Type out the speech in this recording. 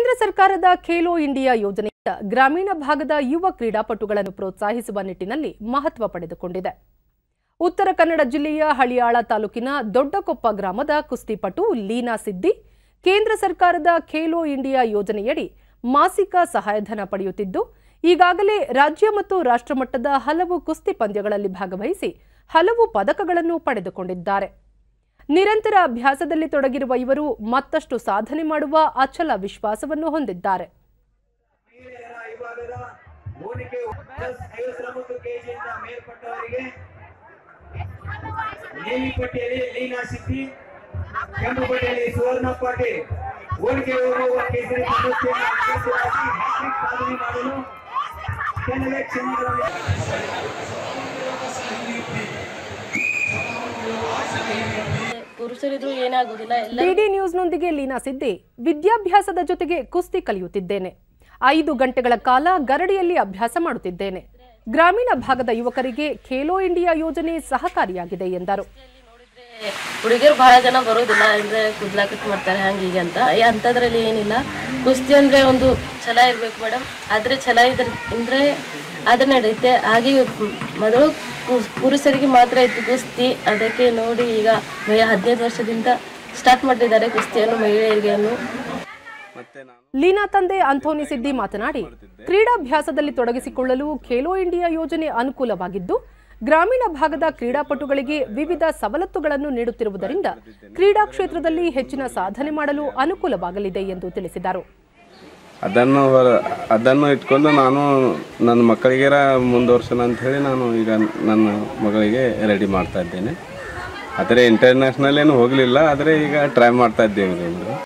ಕೇಂದ್ರ ಸರ್ಕಾರದ ಖೇಲೋ ಇಂಡಿಯಾ ಯೋಜನೆಯಿಂದ ಗ್ರಾಮೀಣ ಭಾಗದ ಯುವ ಕ್ರೀಡಾಪಟುಗಳನ್ನು ಪ್ರೋತ್ಸಾಹಿಸುವ ನಿಟ್ಟಿನಲ್ಲಿ ಮಹತ್ವ ಪಡೆದುಕೊಂಡಿದೆ ಉತ್ತರ ಕನ್ನಡ ಜಿಲ್ಲೆಯ ಹಳಿಯಾಳ ತಾಲೂಕಿನ ದೊಡ್ಡಕೊಪ್ಪ ಗ್ರಾಮದ ಕುಸ್ತಿಪಟು ಲೀನಾ ಸಿದ್ದಿ ಕೇಂದ್ರ ಸರ್ಕಾರದ ಖೇಲೋ ಇಂಡಿಯಾ ಯೋಜನೆಯಡಿ ಮಾಸಿಕ ಸಹಾಯಧನ ಪಡೆಯುತ್ತಿದ್ದು ಈಗಾಗಲೇ ರಾಜ್ಯ ಮತ್ತು ರಾಷ್ಟ್ರಮಟ್ಟದ ಹಲವು ಕುಸ್ತಿ ಪಂದ್ಯಗಳಲ್ಲಿ ಭಾಗವಹಿಸಿ ಹಲವು ಪದಕಗಳನ್ನು ಪಡೆದುಕೊಂಡಿದ್ದಾರೆ ನಿರಂತರ ಅಭ್ಯಾಸದಲ್ಲಿ ತೊಡಗಿರುವ ಇವರು ಮತ್ತಷ್ಟು ಸಾಧನೆ ಮಾಡುವ ಅಚಲ ವಿಶ್ವಾಸವನ್ನು ಹೊಂದಿದ್ದಾರೆ ಮಹಿಳೆಯರ ವಿಭಾಗದ ಗೋಣಿಕೆ ಪ್ಲಸ್ ಐವತ್ತೊಂಬತ್ತು ಕೆಜಿಯಿಂದ ಮೇಲ್ಪಟ್ಟವರಿಗೆ ನೀಲಿ ಪಟ್ಟಿಯಲ್ಲಿ ಲೀನಾ ಸಿದ್ದಿ ಕೆಂಪು ಪಟ್ಟಿಯಲ್ಲಿ ಸುವರ್ಣ ಪಾಟೀಲ್ ಗೋಣಿಕೆ ಹೋಗುವ ಕೇಸರಿ ಪ್ರಶಸ್ತಿಯನ್ನು ಅಭ್ಯರ್ಥಿಯಾಗಿ ಹ್ಯಾಟ್ರಿಕ್ ಸಾಧನೆ ಮಾಡಲು ಕೆಲವೇ ಕ್ಷಣಗಳಲ್ಲಿ ಪುರುಷರಿದ್ರು ಏನೇ ಆಗುದಿಲ್ಲ ಎಲ್ಲ ಡಿಡಿ ನ್ಯೂಸ್ನೊಂದಿಗೆ ಲೀನಾ ಸಿದ್ದಿ ವಿದ್ಯಾಭ್ಯಾಸದ ಜೊತೆಗೆ ಕುಸ್ತಿ ಕಲಿಯುತ್ತಿದ್ದೇನೆ ಐದು ಗಂಟೆಗಳ ಕಾಲ ಗರಡಿಯಲ್ಲಿ ಅಭ್ಯಾಸ ಮಾಡುತ್ತಿದ್ದೇನೆ ಗ್ರಾಮೀಣ ಭಾಗದ ಯುವಕರಿಗೆ ಖೇಲೋ ಇಂಡಿಯಾ ಯೋಜನೆ ಸಹಕಾರಿಯಾಗಿದೆ ಎಂದರು ನೋಡಿದ್ರೆ ಹುಡುಗಿಯರು ಬಹಳ ಜನ ಬರೋದಿಲ್ಲ ಅಂದ್ರೆ ಕುದ್ಲಾಕಟ್ ಮಾಡ್ತಾರೆ ಹಂಗೆ ಹೀಗೆ ಅಂತ ಈ ಅಂಥದ್ರಲ್ಲಿ ಏನಿಲ್ಲ ಕುಸ್ತಿ ಅಂದ್ರೆ ಒಂದು ಛಲ ಇರ್ಬೇಕು ಮೇಡಮ್ ಆದ್ರೆ ಛಲ ಇದ್ರ ಅಂದ್ರೆ ಅದು ನಡೆಯುತ್ತೆ ಹಾಗೆ ಮೊದಲು ಪು- ಪುರುಷರಿಗೆ ಮಾತ್ರ ಇತ್ತು ಕುಸ್ತಿ ಅದಕ್ಕೆ ನೋಡಿ ಈಗ ಮೈ- ಹದಿನೈದು ವರ್ಷದಿಂದ ಸ್ಟಾರ್ಟ್ ಮಾಡಿದ್ದಾರೆ ಕುಸ್ತಿಯನ್ನು ಮಹಿಳೆಯರಿಗೆಯನ್ನು ಮತ್ತೆ ನಾನು ಲೀನಾ ತಂದೆ ಅಂಥೋನಿ ಸಿದ್ದಿ ಮಾತನಾಡಿ ಕ್ರೀಡಾಭ್ಯಾಸದಲ್ಲಿ ತೊಡಗಿಸಿಕೊಳ್ಳಲು ಖೇಲೋ ಇಂಡಿಯಾ ಯೋಜನೆ ಅನುಕೂಲವಾಗಿದ್ದು ಗ್ರಾಮೀಣ ಭಾಗದ ಕ್ರೀಡಾಪಟುಗಳಿಗೆ ವಿವಿಧ ಸವಲತ್ತುಗಳನ್ನು ನೀಡುತ್ತಿರುವುದರಿಂದ ಕ್ರೀಡಾ ಕ್ಷೇತ್ರದಲ್ಲಿ ಹೆಚ್ಚಿನ ಸಾಧನೆ ಮಾಡಲು ಅನುಕೂಲವಾಗಲಿದೆ ಎಂದು ತಿಳಿಸಿದರು ಅದನ್ನು ಹೊರ- ಅದನ್ನು ಇಟ್ಕೊಂಡು ನಾನು ನನ್ನ ಮಕ್ಕಳಿಗೆರ ಮುಂದುವರ್ಸೋಣ ಅಂತ ಹೇಳಿ ನಾನು ಈಗ ನನ್ನ ಮಗಳಿಗೆ ರೆಡಿ ಮಾಡ್ತಾ ಇದ್ದೇನೆ ಆದರೆ ಇಂಟರ್ನ್ಯಾಷನಲ್ ಏನು ಹೋಗಲಿಲ್ಲ ಆದರೆ ಈಗ ಟ್ರೈ ಮಾಡ್ತಾ ಇದ್ದೇವೆ ಇದೊಂದು